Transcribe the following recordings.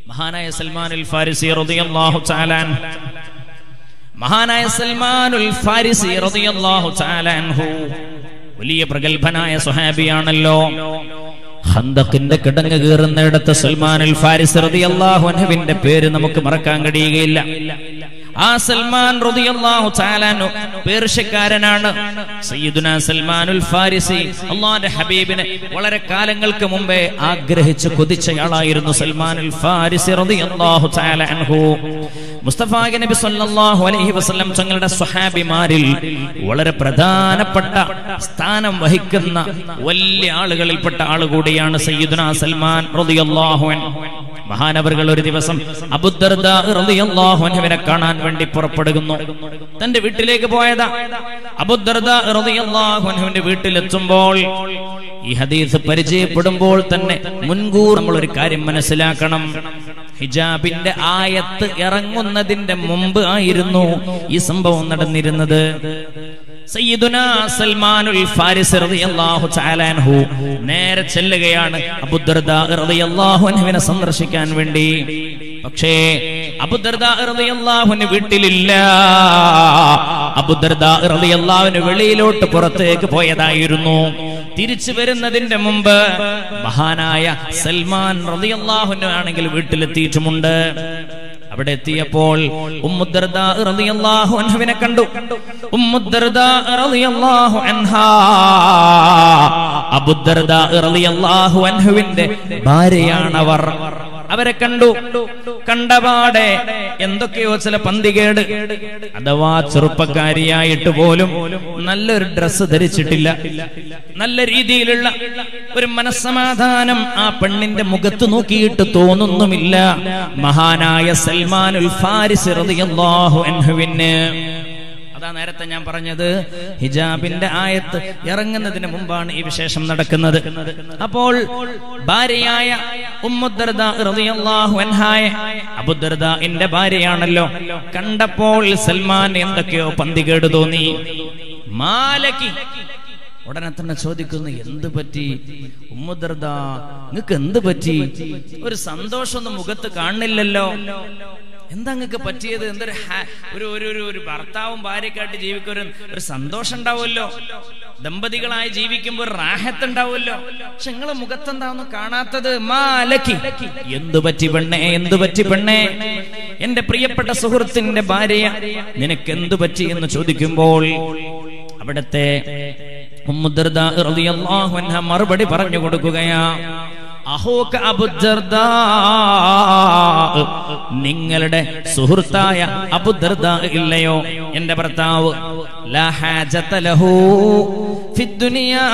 മഹാനായ സൽമാനുൽ ഫാരിസി റളിയല്ലാഹു തആല അൻഹു മഹാനായ സൽമാനുൽ ഫാരിസി റളിയല്ലാഹു തആല അൻഹു വലിയ പ്രഗത്ഭനായ സ്വഹാബിയാണല്ലോ ഹന്തക്കിന്റെ കിടങ്ങ് കീറുന്നിടത്ത് സൽമാനുൽ ഫാരിസ് റളിയല്ലാഹു അൻഹുവിന്റെ പേര് നമുക്ക് മറക്കാൻ കഴിയുകയില്ല ആ സൽമാൻ റളിയല്ലാഹു തആല അൻഹു പേർഷ്യക്കാരനാണ് സയ്യിദുന സൽമാനുൽ ഫാരിസി അള്ളാന്റെ ഹബീബിനെ വളരെ കാലങ്ങൾക്ക് മുമ്പേ ആഗ്രഹിച്ച് കൊതിച്ചയാളായിരുന്നു സൽമാനുൽ ഫാരിസി റളിയല്ലാഹു തആല അൻഹു മുസ്തഫ നബി സല്ലല്ലാഹു അലൈഹി വസല്ലം തങ്ങളുടെ സ്വഹാബിമാരിൽ വളരെ പ്രധാനപ്പെട്ട സ്ഥാനം വഹിക്കുന്ന വലിയ ആളുകളിൽപ്പെട്ട ആൾ കൂടിയാണ് സയ്യിദുന സൽമാൻ റളിയല്ലാഹു അൻഹു മഹാനവറുകൾ ഒരു ദിവസം അബുദർദ റളിയല്ലാഹു അൻഹുവിനെ കാണാൻ വേണ്ടി പുറപ്പെടുന്നു തന്റെ വീട്ടിലേക്ക് പോയതാ അബുദർദ റളിയല്ലാഹു അൻഹുവിന്റെ വീട്ടിലെത്തുമ്പോൾ ഈ ഹദീസ് പരിചയപ്പെടുമ്പോൾ തന്നെ മുൻകൂർ നമ്മൾ ഒരു കാര്യം മനസ്സിലാക്കണം ഹിജാബിന്റെ ആയത്ത് ഇറങ്ങുന്നതിന്റെ മുമ്പ് ആയിരുന്നു ഈ സംഭവം നടന്നിരുന്നത് സയ്യിദുന സൽമാനുൽ ഫാരിസ് റളിയല്ലാഹു തആല അൻഹു നേരെ ചെല്ലുകയാണ് അബൂദർദ റളിയല്ലാഹു അൻഹുവിനെ സന്ദർശിക്കാൻ വേണ്ടി പക്ഷേ അബൂദർദ റളിയല്ലാഹുവിന് വീട്ടിലില്ല അബൂദർദ റളിയല്ലാഹുവിന് വെളിയിലോട്ട് പുറത്തേക്ക് പോയതായിരുന്നു തിരിച്ചു വരുന്നതിന്റെ മുമ്പ് മഹാനായ സൽമാൻ റളിയല്ലാഹുവിന് ആണെങ്കിൽ വീട്ടിലെത്തിയിട്ടുമുണ്ട് അവിടെ എത്തിയപ്പോൾ ഉമ്മുദ്ദർദ റളിയല്ലാഹു അൻഹുവിനെ കണ്ടു ഉമ്മുദ്ദർദ റളിയല്ലാഹു അൻഹാ അബുദ്ദർദ റളിയല്ലാഹു അൻഹുവിന്റെ ഭാര്യയാണവർ അവരെ കണ്ടു കണ്ടപാടെ എന്തൊക്കെയോ ചില പന്തികേട് അഥവാ ചെറുപ്പക്കാരിയായിട്ട് പോലും നല്ലൊരു ഡ്രസ്സ് ധരിച്ചിട്ടില്ല നല്ല രീതിയിലുള്ള ഒരു മനസ്സമാധാനം ആ പെണ്ണിന്റെ മുഖത്ത് നോക്കിയിട്ട് തോന്നുന്നുമില്ല മഹാനായ സൽമാനുൽ ഫാരിസ് റളിയല്ലാഹു അൻഹുവിന് അതാ നേരത്തെ ഞാൻ പറഞ്ഞത് ഹിജാബിന്റെ ആയത്ത് ഇറങ്ങുന്നതിന് മുമ്പാണ് ഈ വിശേഷം നടക്കുന്നത് അപ്പോൾ ഭാര്യയായ ഉമ്മുദ്ദർദ റളിയല്ലാഹു അൻഹായ അബുദ്ദർദാന്റെ ഭാര്യയാണല്ലോ കണ്ടപ്പോൾ സൽമാൻ എന്തൊക്കെയോ പന്തികേട് തോന്നി മാലക്കി ഉടനെ തന്നെ ചോദിക്കുന്നു എന്ത് പറ്റി ഉമ്മുദ്ദർദ നിങ്ങക്ക് എന്ത് പറ്റി ഒരു സന്തോഷമൊന്നും മുഖത്ത് കാണുന്നില്ലല്ലോ എന്താ നിങ്ങൾക്ക് പറ്റിയത് എന്തൊരു ഹാ- ഒരു ഒരു ഒരു ഒരു ഭർത്താവും ഭാര്യക്കായിട്ട് ജീവിക്കുന്ന ഒരു ഒരു സന്തോഷം ഉണ്ടാവുമല്ലോ ദമ്പതികളായി ജീവിക്കുമ്പോൾ ഒരു റാഹത്ത് ഉണ്ടാവുമല്ലോ പക്ഷെ നിങ്ങളെ മുഖത്തെന്താന്ന് കാണാത്തത് മാലക്കി എന്തു പറ്റി പെണ്ണേ എന്തു പറ്റി പെണ്ണേ എന്റെ പ്രിയപ്പെട്ട സുഹൃത്തിന്റെ ഭാര്യ നിനക്ക് എന്തു പറ്റി എന്ന് ചോദിക്കുമ്പോൾ അവിടത്തെ ഉമ്മുദ്ദർദ റളിയല്ലാഹു അൻഹ മറുപടി പറഞ്ഞു കൊടുക്കുകയാ അഹോക അബുദർദ നിങ്ങളുടെ സുഹൃത്തായ അബുദർദ ഇല്ലയോ എന്റെ ഭർത്താവ് ലാ ഹാജത ലഹു ഫിദ്ദുനിയാ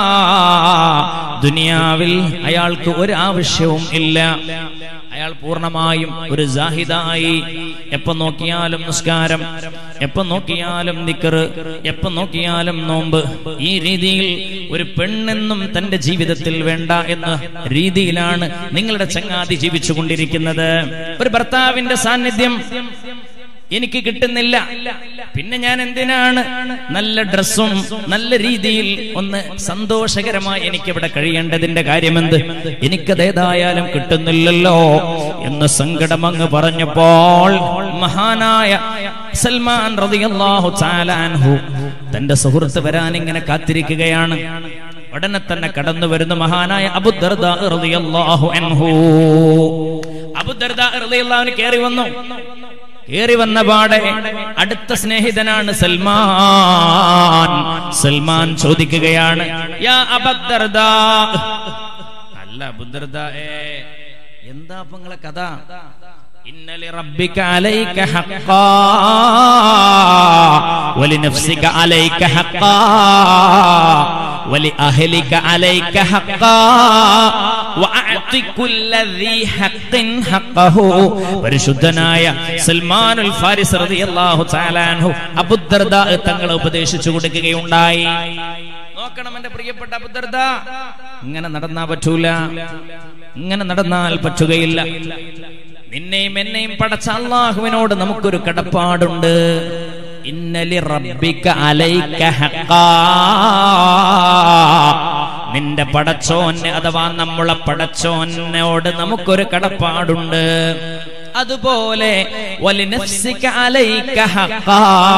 ദുനിയാവിൽ അയാൾക്ക് ഒരു ആവശ്യവും ഇല്ല അയാൾ പൂർണ്ണമായും ഒരു ജാഹിദായി എപ്പോ നോക്കിയാലും നിസ്കാരം എപ്പോ നോക്കിയാലും നിക്കറ് എപ്പോ നോക്കിയാലും നോമ്പ് ഈ രീതിയിൽ ഒരു പെണ്ണെന്നും തന്റെ ജീവിതത്തിൽ വേണ്ട എന്ന രീതിയിലാണ് നിങ്ങളുടെ ചങ്ങാതി ജീവിച്ചു കൊണ്ടിരിക്കുന്നത് ഒരു ഭർത്താവിന്റെ സാന്നിധ്യം എനിക്ക് കിട്ടുന്നില്ല പിന്നെ ഞാൻ എന്തിനാണ് നല്ല ഡ്രസ്സും നല്ല രീതിയിൽ ഒന്ന് സന്തോഷകരമായി എനിക്ക് ഇവിടെ കഴിയേണ്ടതിന്റെ കാര്യമെന്ത് എനിക്കതേതായാലും കിട്ടുന്നില്ലല്ലോ എന്ന് സങ്കടം അങ്ങ് പറഞ്ഞപ്പോൾ മഹാനായ സൽമാൻ റളിയല്ലാഹു തആല അൻഹു തന്റെ സുഹൃത്ത് വരാൻ ഇങ്ങനെ കാത്തിരിക്കുകയാണ് ഉടനെ തന്നെ കടന്നു വരുന്ന മഹാനായ അബുദർദ റളിയല്ലാഹു അൻഹു അബുദർദ റളിയല്ലാഹു കയറി വന്നു കേറി വന്ന പാടെ അടുത്ത സ്നേഹിതനാണ് സൽമാൻ സൽമാൻ ചോദിക്കുകയാണ് യാ അബദ്ദർദ അല്ല അബുദർദ എന്താ അപ്പൊ നിങ്ങളെ കഥ ഇന്നലി റബ്ബിക അലൈക ഹഖാ വലിനഫ്സിക അലൈക ഹഖാ ولأهلك عليك حقا وأعط كل ذي حق حقه പരിശുദ്ധനായ സൽമാനുൽ ഫാരിസ് റളിയല്ലാഹു തആല അൻഹു അബൂദർദ തങ്ങളെ ഉപദേശിച്ചു കൊടുക്കുകയുണ്ടായി നോക്കണം എന്റെ പ്രിയപ്പെട്ട അബൂദർദ ഇങ്ങനെ നടന്നാ പറ്റൂല ഇങ്ങനെ നടന്നാൽ പറ്റുകയില്ല നിന്നെയും എന്നെയും പടച്ച അള്ളാഹുവിനോട് നമുക്കൊരു കടപ്പാടുണ്ട് ഇന്നലി റബ്ബിക അലൈക ഹഖാ നിന്റെ പടച്ചോന് അഥവാ നമ്മളെ പടച്ചോനോട് നമുക്കൊരു കടപ്പാടുണ്ട് അതുപോലെ വലിനഫ്സിക അലൈക ഹഖാ.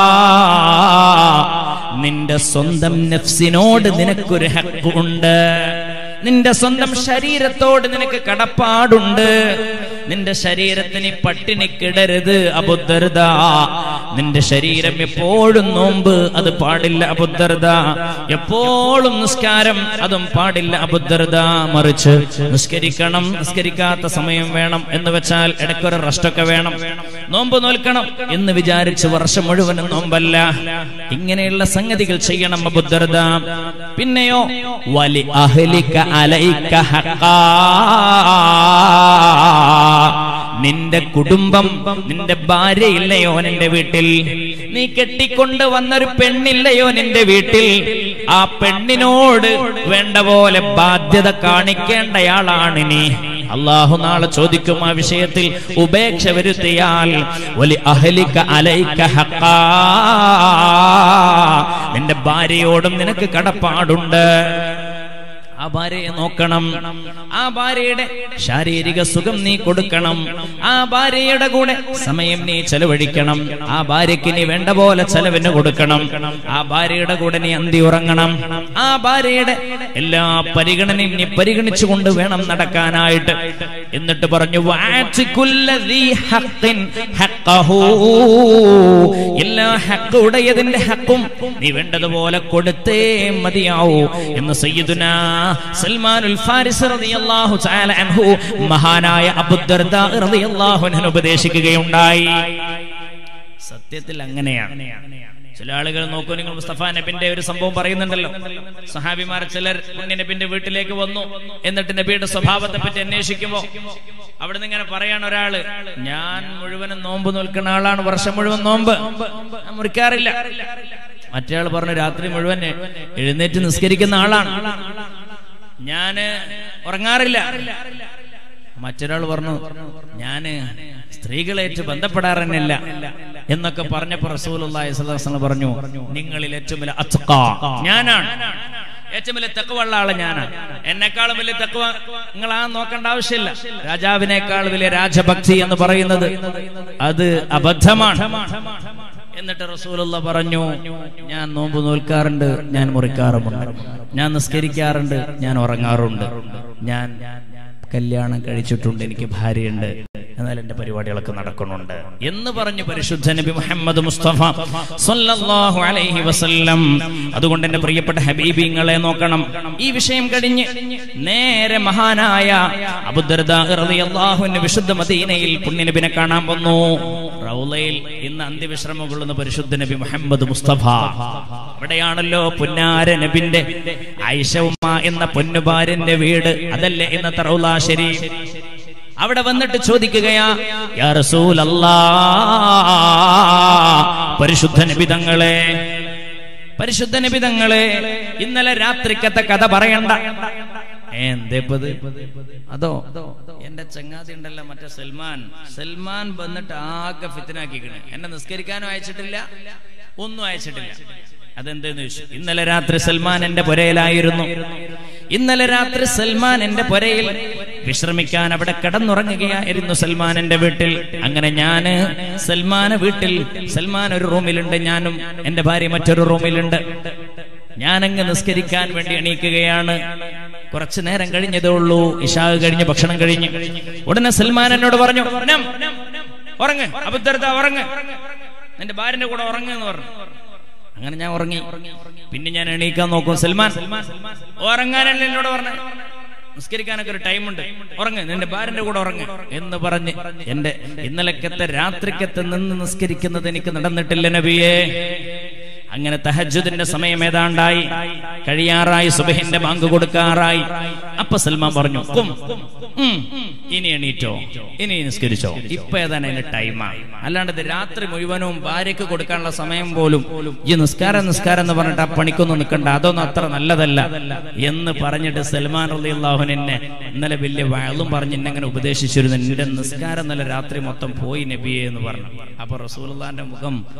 നിന്റെ സ്വന്തം നഫ്സിനോട് നിനക്കൊരു ഹക്കുണ്ട് നിന്റെ സ്വന്തം ശരീരത്തോട് നിനക്ക് കടപ്പാടുണ്ട് നിന്റെ ശരീരത്തിന് പട്ടിണിക്കിടരുത് അബുദ്ധർദ നിന്റെ ശരീരം എപ്പോഴും നോമ്പ് അത് പാടില്ല അബുദ്ധർദ എപ്പോഴും നിസ്കാരം അതും പാടില്ല അബുദ്ധർദ മറിച്ച് നിസ്കരിക്കണം നിസ്കരിക്കാത്ത സമയം വേണം എന്ന് വെച്ചാൽ ഇടയ്ക്കൊരു റെസ്റ്റൊക്കെ വേണം നോമ്പ് നോൽക്കണം എന്ന് വിചാരിച്ച് വർഷം മുഴുവനും നോമ്പല്ല ഇങ്ങനെയുള്ള സംഗതികൾ ചെയ്യണം അബുദ്ധർദ പിന്നെയോ വലി അഹ്ലിക അലൈക ഹഖാ നിന്റെ കുടുംബം നിന്റെ ഭാര്യയില്ലയോ നിന്റെ വീട്ടിൽ നീ കെട്ടിക്കൊണ്ട് വന്നൊരു പെണ്ണില്ലയോ നിന്റെ വീട്ടിൽ ആ പെണ്ണിനോട് വേണ്ട പോലെ ബാധ്യത കാണിക്കേണ്ടയാളാണ് നീ അള്ളാഹു നാളെ ചോദിക്കും ആ വിഷയത്തിൽ ഉപേക്ഷ വരുത്തിയാൽ വലി അഹലിക്ക അലൈക്ക ഹക്കാ നിന്റെ ഭാര്യയോടും നിനക്ക് കടപ്പാടുണ്ട് ആ ഭാര്യയെ നോക്കണം ആ ഭാര്യയുടെ ശാരീരിക സുഖം നീ കൊടുക്കണം ആ ഭാര്യയുടെ കൂടെ സമയം നീ ചെലവഴിക്കണം ആ ഭാര്യയ്ക്ക് നീ വേണ്ട പോലെ ചെലവിന് കൊടുക്കണം ആ ഭാര്യയുടെ കൂടെ നീ അന്തി ഉറങ്ങണം ആ ഭാര്യയുടെ എല്ലാ പരിഗണനയും നീ പരിഗണിച്ചുകൊണ്ട് വേണം നടക്കാനായിട്ട് എന്നിട്ട് പറഞ്ഞു "വാഅ്തികുല്ലദീ ഹഖ്ഖിൻ ഹഖ്ഖഹൂ." എല്ലാ ഹക്ക് ഉടയതിന്റെ ഹക്കും നീ വേണ്ടതുപോലെ കൊടുത്തേ മതിയാവൂ എന്ന് സയ്യിദുനാ സൽമാനുൽ ഫാരിസ് റളിയല്ലാഹു തആല അൻഹു മഹാനായ അബൂദർദാ റളിയല്ലാഹു അൻഹു ഉപദേശിക്കുകയുണ്ടായി സത്യത്തിൽ അങ്ങനെയാണ് ചില ആളുകൾ നോക്കൂ നിങ്ങൾ മുസ്തഫ നബിന്റെ ഒരു സംഭവം പറയുന്നുണ്ടല്ലോ സഹാബിമാർ ചിലർ പുണ്യ നബിന്റെ വീട്ടിലേക്ക് വന്നു എന്നിട്ട് നബിയുടെ സ്വഭാവത്തെ പറ്റി അന്വേഷിക്കുമ്പോ അവിടെ നിന്ന് ഇങ്ങനെ പറയാണ് ഒരാള് ഞാൻ മുഴുവനും നോമ്പ് നിൽക്കുന്ന ആളാണ് വർഷം മുഴുവൻ നോമ്പ് ഞാൻ മുറിക്കാറില്ല മറ്റേ ആൾ പറഞ്ഞു രാത്രി മുഴുവൻ എഴുന്നേറ്റ് നിസ്കരിക്കുന്ന ആളാണ് ഞാന് ഉറങ്ങാറില്ല മറ്റൊരാൾ പറഞ്ഞു ഞാന് സ്ത്രീകളേറ്റ് ബന്ധപ്പെടാറന്നില്ല എന്നൊക്കെ പറഞ്ഞപ്പോ റസൂലുള്ളാഹി സ്വല്ലല്ലാഹു അലൈഹി വസല്ലം പറഞ്ഞു നിങ്ങളിൽ ഏറ്റവും വലിയ അത്ഖ ഞാനാണ് ഏറ്റവും വലിയ തെക്കുവള്ള ആള് ഞാനാണ് എന്നെക്കാളും വലിയ തെക്കുവ നിങ്ങൾ ആ നോക്കേണ്ട ആവശ്യമില്ല രാജാവിനേക്കാൾ വലിയ രാജഭക്തി എന്ന് പറയുന്നത് അത് അബദ്ധമാണ് എന്നിട്ട് റസൂലുള്ള പറഞ്ഞു ഞാൻ നോമ്പ് നോൽക്കാറുണ്ട് ഞാൻ മുറിക്കാറുമുണ്ട് ഞാൻ നിസ്കരിക്കാറുണ്ട് ഞാൻ ഉറങ്ങാറുണ്ട് ഞാൻ കല്യാണം കഴിച്ചിട്ടുണ്ട് എനിക്ക് ഭാര്യയുണ്ട് എന്നാൽ എന്റെ പരിപാടികളൊക്കെ നടക്കുന്നുണ്ട് എന്ന് പറഞ്ഞു പരിശുദ്ധ നബി മുഹമ്മദ് മുസ്തഫ സല്ലല്ലാഹു അലൈഹി വസല്ലം അതുകൊണ്ട് എന്റെ പ്രിയപ്പെട്ട ഹബീബിങ്ങളെ നോക്കണം ഈ വിഷയം കഴിഞ്ഞ് നേരെ മഹാനായ അബുദർദാ റളിയല്ലാഹുവിന്റെ വിശുദ്ധ മദീനയിൽ പുണ്യനബിനെ കാണാൻ വന്നു റൗലയിൽ ഇന്ന് അന്ത്യവിശ്രമം കൊള്ളുന്ന പരിശുദ്ധ നബി മുഹമ്മദ് മുസ്തഫ അവിടെയാണല്ലോ പുന്നാര നബിന്റെ ഐഷവുമ എന്ന പൊന്നുഭാര്യന്റെ വീട് അതല്ലേ ഇന്നത്തെ റൗല ശരീഫ് അവിടെ വന്നിട്ട് ചോദിക്കുകയാ യാ റസൂലല്ലാ പരിശുദ്ധ നബിതങ്ങളെ പരിശുദ്ധ നബിതങ്ങളെ ഇന്നലെ രാത്രിക്കത്തെ കഥ പറയണ്ട എന്തേപ്പത് അതോ എന്റെ ചങ്ങാതി ഉണ്ടല്ലോ മറ്റേ സൽമാൻ സൽമാൻ വന്നിട്ട് ആകെ ഫിത്തിനാക്കിക്കണ് എന്നെ നിസ്കരിക്കാനും അയച്ചിട്ടില്ല ഒന്നും അയച്ചിട്ടില്ല അതെന്തെന്ന് ചോദിച്ചു ഇന്നലെ രാത്രി സൽമാൻ എന്റെ പുരയിലായിരുന്നു ഇന്നലെ രാത്രി സൽമാൻ എന്റെ പുരയിൽ വിശ്രമിക്കാൻ അവിടെ കിടന്നുറങ്ങുകയായിരുന്നു സൽമാൻ എന്റെ വീട്ടിൽ അങ്ങനെ ഞാന് സൽമാന വീട്ടിൽ സൽമാൻ ഒരു റൂമിലുണ്ട് ഞാനും എന്റെ ഭാര്യ മറ്റൊരു റൂമിലുണ്ട് ഞാനങ്ങ് നിസ്കരിക്കാൻ വേണ്ടി എണീക്കുകയാണ് കുറച്ചു നേരം കഴിഞ്ഞതേ ഉള്ളൂ ഇഷാഗ് കഴിഞ്ഞ് ഭക്ഷണം കഴിഞ്ഞ് ഉടനെ സൽമാൻ എന്നോട് പറഞ്ഞു "നം, ഉറങ്ങ് അബുദ്ധർത്ത ഉറങ്ങ് നിന്റെ ഭാര്യന്റെ കൂടെ ഉറങ്ങ് എന്ന് പറഞ്ഞു അങ്ങനെ ഞാൻ ഉറങ്ങി പിന്നെ ഞാൻ എണീക്കാൻ നോക്കും സൽമാൻ ഉറങ്ങാനല്ലേ എന്നോട് പറഞ്ഞ നിസ്കരിക്കാനൊക്കെ ഒരു ടൈമുണ്ട് ഉറങ്ങ് നിന്റെ ഭാര്യന്റെ കൂടെ ഉറങ്ങ് എന്ന് പറഞ്ഞ് എന്റെ ഇന്നലക്കത്തെ രാത്രിക്കത്തെ നിന്ന് നിസ്കരിക്കുന്നത് എനിക്ക് നടന്നിട്ടില്ല നബിയേ അങ്ങനെ തഹജുദിന്റെ സമയം ഏതാണ്ടായി കഴിയാറായി സുബഹിന്റെ ബാങ്ക് കൊടുക്കാറായി അപ്പൊ സൽമാൻ പറഞ്ഞു കും ഉം, ഇനി എണീറ്റോ ഇനി നിസ്കരിച്ചോ ഇപ്പൊ ഏതാണ് അതിന്റെ ടൈമാണ് അല്ലാണ്ട് ഇത് രാത്രി മുഴുവനും ഭാര്യക്ക് കൊടുക്കാനുള്ള സമയം പോലും ഈ നിസ്കാരം നിസ്കാരം എന്ന് പറഞ്ഞിട്ട് ആ പണിക്കൊന്നും നിൽക്കണ്ട അതൊന്നും അത്ര നല്ലതല്ല എന്ന് പറഞ്ഞിട്ട് സൽമാൻ അള്ളാഹുൻ എന്നെ ഇന്നലെ വലിയ വയലും പറഞ്ഞ് എന്നെ അങ്ങനെ ഉപദേശിച്ചിരുന്നു എന്റെ നിസ്കാരം ഇന്നലെ രാത്രി മൊത്തം പോയി നബിയെ എന്ന് പറഞ്ഞു അപ്പൊ റസൂലുള്ളാന്റെ മുഖം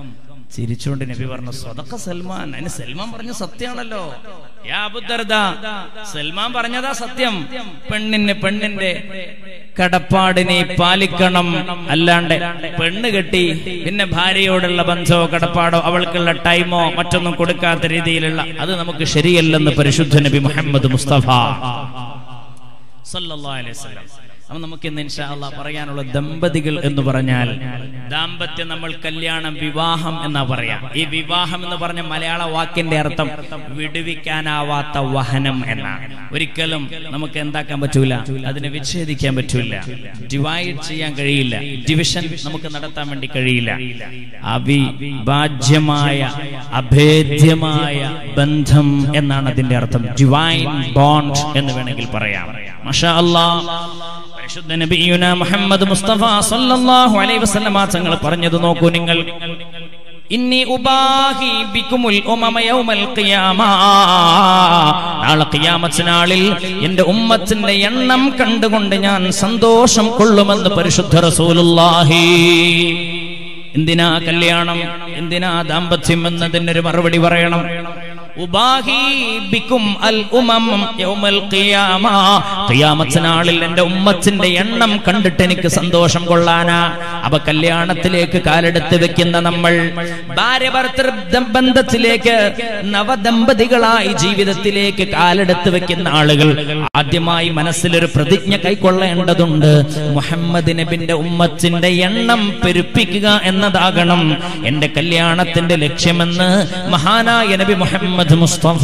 ചിരിച്ചുകൊണ്ട് നബി പറഞ്ഞു സ്വതക്ക സൽമാൻ അതിന് സൽമാൻ പറഞ്ഞ സത്യാണല്ലോ യാ അബുദർദ സൽമാൻ പറഞ്ഞതാ സത്യം പെണ്ണിന് പെണ്ണിന്റെ കടപ്പാടിനെ പാലിക്കണം അല്ലാണ്ട് പെണ്ണ് കെട്ടി പിന്നെ ഭാര്യയോടുള്ള ബന്ധമോ കടപ്പാടോ അവൾക്കുള്ള ടൈമോ മറ്റൊന്നും കൊടുക്കാത്ത രീതിയിലുള്ള അത് നമുക്ക് ശരിയല്ലെന്ന് പരിശുദ്ധ നബി മുഹമ്മദ് മുസ്തഫ സല്ലല്ലാഹു അലൈഹി വസല്ലം അപ്പൊ നമുക്ക് ഇന്ന് ഇൻഷാ അള്ളാ പറയാനുള്ള ദമ്പതികൾ എന്ന് പറഞ്ഞാൽ ദാമ്പത്യം നമ്മൾ കല്യാണം വിവാഹം എന്നാ പറയാം ഈ വിവാഹം എന്ന് പറഞ്ഞ മലയാള വാക്കിന്റെ അർത്ഥം വിടുവിക്കാനാവാത്ത വഹനം എന്നാണ് ഒരിക്കലും നമുക്ക് എന്താക്കാൻ പറ്റൂല അതിനെ വിച്ഛേദിക്കാൻ പറ്റൂല ഡിവൈഡ് ചെയ്യാൻ കഴിയില്ല ഡിവിഷൻ നമുക്ക് നടത്താൻ വേണ്ടി കഴിയില്ല അവിഭാജ്യമായ അഭേദ്യമായ ബന്ധം എന്നാണ് അതിന്റെ അർത്ഥം ഡിവൈൻ ബോണ്ട് എന്ന് വേണമെങ്കിൽ പറയാം മഷാ അല്ലാ പരിശുദ്ധ നബിയുന മുഹമ്മദ് മുസ്തഫ സല്ലല്ലാഹു അലൈഹി വസല്ലമ തങ്ങൾ പറഞ്ഞത് നോക്കൂ നിങ്ങൾ ഇന്നി ഉബാഹി ബിക്കുമുൽ ഉമമ യൗമൽ ഖിയാമ നാളെ ഖിയാമത്ത് നാളിൽ എന്റെ ഉമ്മത്തിന്റെ എണ്ണം കണ്ടുകൊണ്ട് ഞാൻ സന്തോഷം കൊള്ളുമെന്ന് പരിശുദ്ധ റസൂലുള്ളാഹി എന്തിനാ കല്യാണം എന്തിനാ ദാമ്പത്യം എന്നതിനൊരു മറുപടി പറയണം ഉബാഹി ബിക്കും അൽ ഉമം യൗമൽ ഖിയാമ ഖിയാമത്ത് നാളിൽ എന്റെ ഉമ്മത്തിന്റെ എണ്ണം കണ്ടിട്ട് എനിക്ക് സന്തോഷം കൊള്ളാനാ അപ്പൊ കല്യാണത്തിലേക്ക് കാലെടുത്ത് വെക്കുന്ന നമ്മൾ ഭാര്യ ഭർത്തൃ ബന്ധത്തിലേക്ക് നവദമ്പതികളായി ജീവിതത്തിലേക്ക് കാലെടുത്ത് വെക്കുന്ന ആളുകൾ ആദ്യമായി മനസ്സിലൊരു പ്രതിജ്ഞ കൈക്കൊള്ളേണ്ടതുണ്ട് മുഹമ്മദ് നബിന്റെ ഉമ്മത്തിന്റെ എണ്ണം പെരുപ്പിക്കുക എന്നതാകണം എന്റെ കല്യാണത്തിന്റെ ലക്ഷ്യമെന്ന് മഹാനായ നബി മുഹമ്മദ് മുസ്തഫ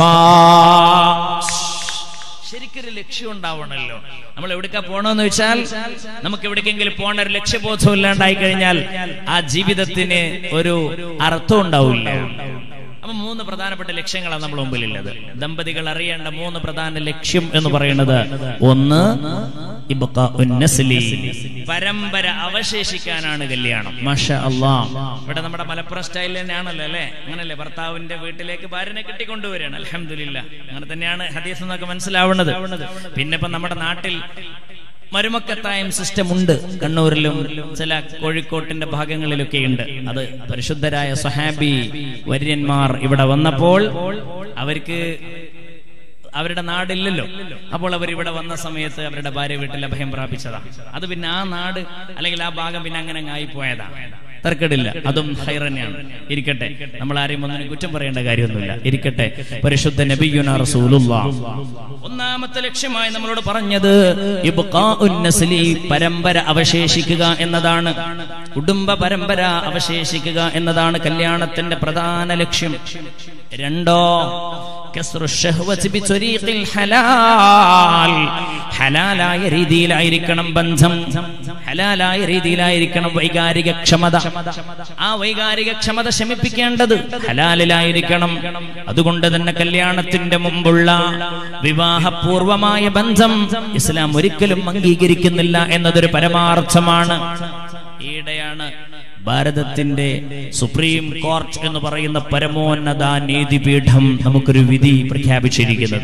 ശരിക്കൊരു ലക്ഷ്യം ഉണ്ടാവണമല്ലോ നമ്മൾ എവിടേക്കാ പോണെന്ന് വെച്ചാൽ നമുക്ക് എവിടേക്കെങ്കിലും പോകേണ്ട ഒരു ലക്ഷ്യബോധം ഇല്ലാണ്ടായി കഴിഞ്ഞാൽ ആ ജീവിതത്തിന് ഒരു അർത്ഥം ഉണ്ടാവില്ല അപ്പൊ മൂന്ന് പ്രധാനപ്പെട്ട ലക്ഷ്യങ്ങളാണ് നമ്മുടെ മുമ്പിലുള്ളത് ദമ്പതികൾ അറിയേണ്ട മൂന്ന് പ്രധാന ലക്ഷ്യം എന്ന് പറയുന്നത് ഒന്ന് ഇബ്ഖാഉൻ നസ്ലി. പരമ്പര അവശേഷിക്കാനാണ് കല്യാണം മാഷ അള്ളാ ഇവിടെ നമ്മുടെ മലപ്പുറം സ്റ്റൈൽ തന്നെയാണല്ലോ അല്ലെ അങ്ങനല്ലേ ഭർത്താവിന്റെ വീട്ടിലേക്ക് ഭാര്യനെ കെട്ടിക്കൊണ്ടുവരികയാണ് അലഹമില്ല അങ്ങനെ തന്നെയാണ് ഹദീസ് എന്നൊക്കെ മനസ്സിലാവുന്നത് പിന്നെ ഇപ്പൊ നമ്മുടെ നാട്ടിൽ മരുമക്കത്തായം സിസ്റ്റം ഉണ്ട് കണ്ണൂരിലും ചില കോഴിക്കോട്ടിന്റെ ഭാഗങ്ങളിലൊക്കെ ഉണ്ട് അത് പരിശുദ്ധരായ സഹാബി വര്യന്മാർ ഇവിടെ വന്നപ്പോൾ അവർക്ക് അവരുടെ നാടില്ലല്ലോ അപ്പോൾ അവർ ഇവിടെ വന്ന സമയത്ത് അവരുടെ ഭാര്യ വീട്ടിൽ അഭയം പ്രാപിച്ചതാ അത് പിന്നെ ആ നാട് അല്ലെങ്കിൽ ആ ഭാഗം പിന്നെ അങ്ങനെ അങ്ങ് ആയിപ്പോയതാ തർക്കടില്ല അതും ഹൈർ തന്നെയാണ് ഇരിക്കട്ടെ നമ്മൾ ആരെയും ഒന്നിനും കുറ്റം പറയേണ്ട കാര്യമൊന്നുമില്ല ഇരിക്കട്ടെ പരിശുദ്ധ നബിയുന റസൂലുള്ള ഒന്നാമത്തെ ലക്ഷ്യമായി നമ്മളോട് പറഞ്ഞത് ഇബ്ഖാഉൻ നസ്ലി പരമ്പര അവശേഷിക്കുക എന്നതാണ് കുടുംബ പരമ്പര അവശേഷിക്കുക എന്നതാണ് കല്യാണത്തിന്റെ പ്രധാന ലക്ഷ്യം രണ്ടോ കസ്റു ഷഹ്വതി ബിത്വരീഖിൽ ഹലാൽ ഹലാലായ രീതിയിലായിരിക്കണം ബന്ധം ഹലാലായ രീതിയിലായിരിക്കണം വൈകാരിക ക്ഷമത ആ വൈകാരിക ക്ഷമത ശമിപ്പിക്കേണ്ടത് ഹലാലിലായിരിക്കണം അതുകൊണ്ട് തന്നെ കല്യാണത്തിന്റെ മുമ്പുള്ള വിവാഹപൂർവമായ ബന്ധം ഇസ്ലാം ഒരിക്കലും അംഗീകരിക്കുന്നില്ല എന്നതൊരു പരമാർത്ഥമാണ് ഈയിടെയാണ് ഭാരതത്തിന്റെ സുപ്രീം കോർട്ട് എന്ന് പറയുന്ന പരമോന്നത നീതിപീഠം നമുക്കൊരു വിധി പ്രഖ്യാപിച്ചിരിക്കുന്നത്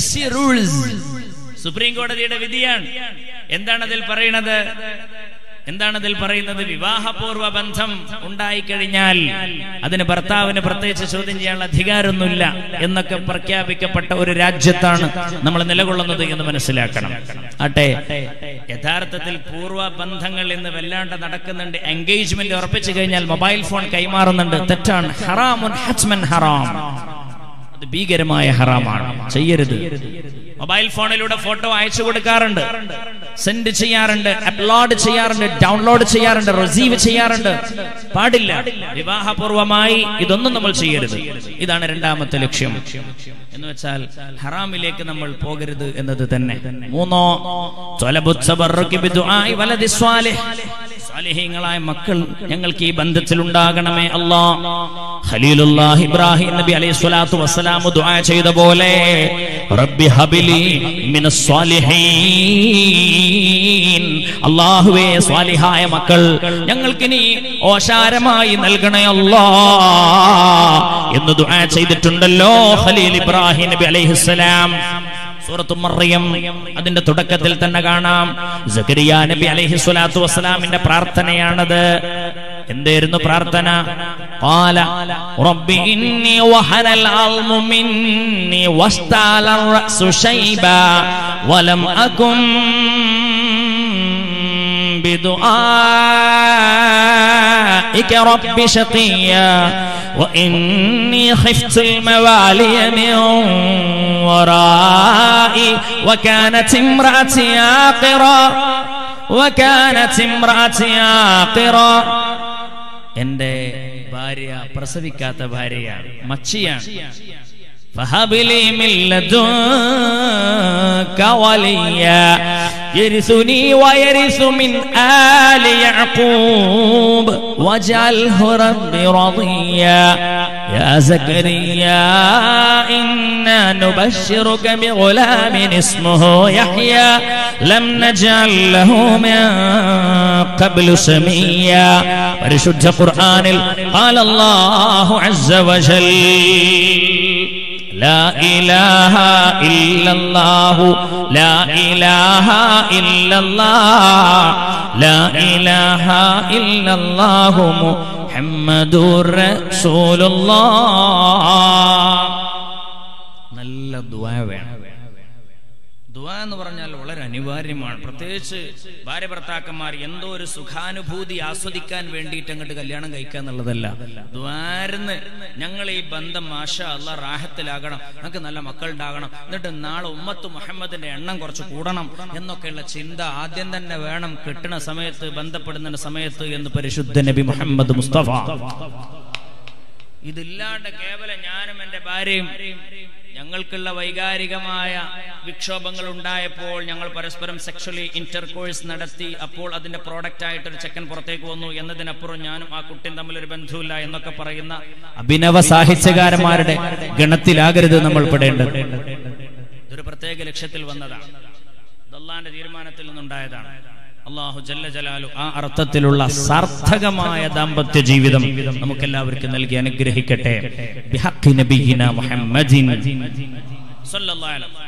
സുപ്രീം കോടതിയുടെ വിധിയാണ് എന്താണ് അതിൽ പറയുന്നത് എന്താണ് അതിൽ പറയുന്നത് വിവാഹപൂർവ്വ ബന്ധം ഉണ്ടായിക്കഴിഞ്ഞാൽ അതിന് ഭർത്താവിന് പ്രത്യേകിച്ച് ചോദ്യം ചെയ്യാനുള്ള അധികാരമൊന്നുമില്ല എന്നൊക്കെ പ്രഖ്യാപിക്കപ്പെട്ട ഒരു രാജ്യത്താണ് നമ്മൾ നിലകൊള്ളുന്നത് എന്ന് മനസ്സിലാക്കണം ആട്ടെ യഥാർത്ഥത്തിൽ പൂർവ്വ ബന്ധങ്ങൾ ഇന്ന് വല്ലാണ്ട് നടക്കുന്നുണ്ട് എൻഗേജ്മെന്റ് ഉറപ്പിച്ചു കഴിഞ്ഞാൽ മൊബൈൽ ഫോൺ കൈമാറുന്നുണ്ട് തെറ്റാണ് ഹറാമുൻ ഹജ്മൻ ഹറാം അത് ഭീകരമായ ഹറാമാണ് ചെയ്യരുത് മൊബൈൽ ഫോണിലൂടെ ഫോട്ടോ അയച്ചു കൊടുക്കാറുണ്ട് സെൻഡ് ചെയ്യാറുണ്ട് അപ്ലോഡ് ചെയ്യാറുണ്ട് ഡൗൺലോഡ് ചെയ്യാറുണ്ട് റിസീവ് ചെയ്യാറുണ്ട് പാടില്ല വിവാഹപൂർവമായി ഇതൊന്നും നമ്മൾ ചെയ്യരുത് ഇതാണ് രണ്ടാമത്തെ ലക്ഷ്യം എന്ന് വെച്ചാൽ ഹറാമിലേക്ക് നമ്മൾ പോകരുത് എന്നത് തന്നെ മൂന്നോ സ്വാലിഹീങ്ങളായ മക്കൾ ഞങ്ങൾക്ക് ഈ ബന്ധത്തിൽ ഉണ്ടാകണമേ അല്ലാ ഖലീലുല്ലാഹ് ഇബ്രാഹിം നബി അലൈഹി സ്വലാത്തു വസ്സലാം ദുആ ചെയ്ത പോലെ റബ്ബി ഹബിലി മിനസ് സ്വാലിഹീൻ അല്ലാഹുവേ സ്വാലിഹായ മക്കൾ ഞങ്ങൾക്ക് നീ ഓശാരമായി നൽകണേ അല്ലാ എന്ന് ദുആ ചെയ്തിട്ടുണ്ടല്ലോ ഖലീൽ ഇബ്രാഹിം നബി അലൈഹിസ്സലാം സൂറത്തു മറിയം അതിന്റെ തുടക്കത്തിൽ തന്നെ കാണാം സക്കരിയ നബി അലൈഹി സ്വലാത്തു വസ്സലാമിന്റെ പ്രാർത്ഥനയാണത് എന്തായിരുന്നു പ്രാർത്ഥന قال رب إني وهن العظم مني واستعل الرأس شيبا ولم أكن بدعائك رب شقيا وإني خفت الموالي من ورائي وكانت امرأتي عاقرا وكانت امرأتي عاقرا എന്റെ ഭാര്യ പ്രസവിക്കാത്ത ഭാര്യയാണ് മച്ചിയാണ് فهب لي من لدنك وليا يرثني ويرث من آل يعقوب واجعله رب رضيا يا زكريا إنا نبشرك بغلام اسمه يحيى لم نجعل له من قبل سميا പരിശുദ്ധ ഖുർആനിൽ قال الله عز وجل لا إله إلا الله لا إله إلا الله لا إله إلا الله محمد رسول الله നല്ല ദുആ വേണം ദുആ എന്ന് പറഞ്ഞാൽ വളരെ അനിവാര്യമാണ് പ്രത്യേകിച്ച് ഭാര്യ ഭർത്താക്കന്മാർ എന്തോ ഒരു സുഖാനുഭൂതി ആസ്വദിക്കാൻ വേണ്ടിയിട്ട് അങ്ങോട്ട് കല്യാണം കഴിക്കുക എന്നുള്ളതല്ല ദ്വാരന്ന് ഞങ്ങൾ ഈ ബന്ധം മാഷ അല്ല റാഹത്തിലാകണം നമുക്ക് നല്ല മക്കളുണ്ടാകണം എന്നിട്ട് നാളെ ഉമ്മത്ത് മുഹമ്മദിന്റെ എണ്ണം കുറച്ച് കൂടണം എന്നൊക്കെയുള്ള ചിന്ത ആദ്യം തന്നെ വേണം കിട്ടുന്ന സമയത്ത് ബന്ധപ്പെടുന്ന സമയത്ത് എന്ന് പരിശുദ്ധ നബി മുഹമ്മദ് മുസ്തഫ ഇതില്ലാണ്ട് കേവലം ഞാനും എന്റെ ഭാര്യയും ഞങ്ങൾക്കുള്ള വൈകാരികമായ വിക്ഷോഭങ്ങൾ ഉണ്ടായപ്പോൾ ഞങ്ങൾ പരസ്പരം സെക്ഷലി ഇന്റർകോഴ്സ് നടത്തി അപ്പോൾ അതിന്റെ പ്രോഡക്റ്റ് ആയിട്ട് ഒരു ചെക്കൻ പുറത്തേക്ക് വന്നു എന്നതിനപ്പുറം ഞാനും ആ കുട്ടിയും തമ്മിൽ ഒരു ബന്ധമില്ല എന്നൊക്കെ പറയുന്ന അഭിനവ സാഹിത്യകാരന്മാരുടെ ഗണത്തിലാകരുത് നമ്മൾ പെടേണ്ടത് ഇതൊരു പ്രത്യേക ലക്ഷ്യത്തിൽ വന്നതാണ് ദല്ലാന്റെ തീരുമാനത്തിൽ നിന്നുണ്ടായതാണ് അള്ളാഹു ജല്ല ജലാലു ആ അർത്ഥത്തിലുള്ള സാർത്ഥകമായ ദാമ്പത്യ ജീവിതം നമുക്കെല്ലാവർക്കും നൽകി അനുഗ്രഹിക്കട്ടെ ബിഹഖി നബിയിന മുഹമ്മദിൻ സല്ലല്ലാഹു അലൈഹി